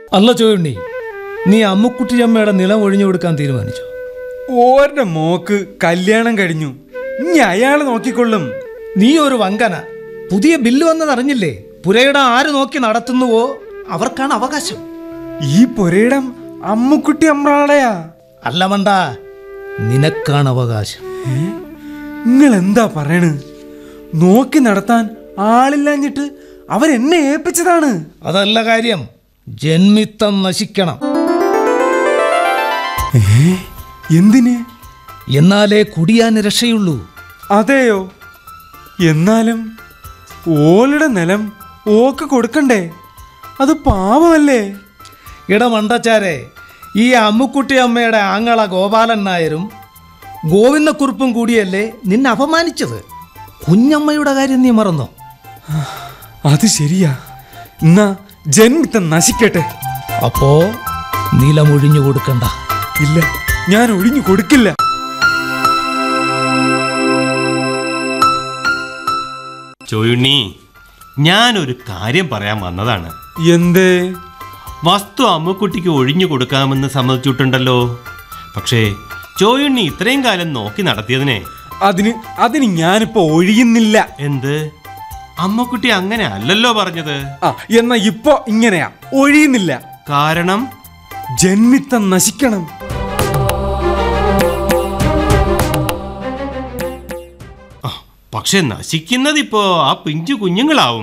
അല്ല ചോയുണ്ണി നീ അമ്മുക്കുട്ടിയമ്മയുടെ നിലം ഒഴിഞ്ഞു കൊടുക്കാൻ തീരുമാനിച്ചു ഓരുടെ മോക്ക് കല്യാണം കഴിഞ്ഞു ഇനി അയാൾ നോക്കിക്കൊള്ളും നീ ഒരു വങ്കന പുതിയ ബില്ല് വന്നതറിഞ്ഞില്ലേ പുരയിടം ആര് നോക്കി നടത്തുന്നുവോ അവർക്കാണ് അവകാശം ഈ പുരയിടം അമ്മുക്കുട്ടി അമ്രാളയാ അല്ല മണ്ട നിനക്കാണ് അവകാശം നിങ്ങൾ എന്താ പറയണ് നോക്കി നടത്താൻ ആളില്ലാഞ്ഞിട്ട് അവരെന്നെ ഏൽപ്പിച്ചതാണ് അതല്ല കാര്യം ജന്മിത്തം നശിക്കണം എന്തിന് എന്നാലേ കുടിയാന് രക്ഷയുള്ളൂ അതെയോ എന്നാലും ഓളുടെ നിലം ഓക്ക് കൊടുക്കണ്ടേ അത് പാവമല്ലേ ഇട മണ്ടച്ചാരെ ഈ അമ്മുക്കുട്ടി അമ്മയുടെ ആങ്ങള ഗോപാലൻ നായരും ഗോവിന്ദക്കുറുപ്പും കൂടിയല്ലേ നിന്നെ അപമാനിച്ചത് കുഞ്ഞമ്മയുടെ കാര്യം നീ മറന്നോ അത് ശരിയാ എന്നാ ജന്മിത്തം നശിക്കട്ടെ അപ്പോ നിലമൊഴിഞ്ഞു കൊടുക്കണ്ട ഇല്ല ഞാൻ ഒഴിഞ്ഞു കൊടുക്കില്ല ചോയുണ്ണി ഞാനൊരു കാര്യം പറയാൻ വന്നതാണ് എന്തേ വസ്തു അമ്മുക്കുട്ടിക്ക് ഒഴിഞ്ഞു കൊടുക്കാമെന്ന് സമ്മതിച്ചിട്ടുണ്ടല്ലോ പക്ഷേ ചോയുണ്ണി ഇത്രയും കാലം നോക്കി നടത്തിയതിനെ അതിന് അതിന് ഞാനിപ്പോ ഒഴിയുന്നില്ല എന്ത് അമ്മുക്കുട്ടി അങ്ങനെ അല്ലല്ലോ പറഞ്ഞത് ആ എന്നാ ഇപ്പൊ ഇങ്ങനെയാ ഒഴിയുന്നില്ല കാരണം ജന്മിത്തം നശിക്കണം പക്ഷെ നശിക്കുന്നതിപ്പോ ആ പിഞ്ചു കുഞ്ഞുങ്ങളാവും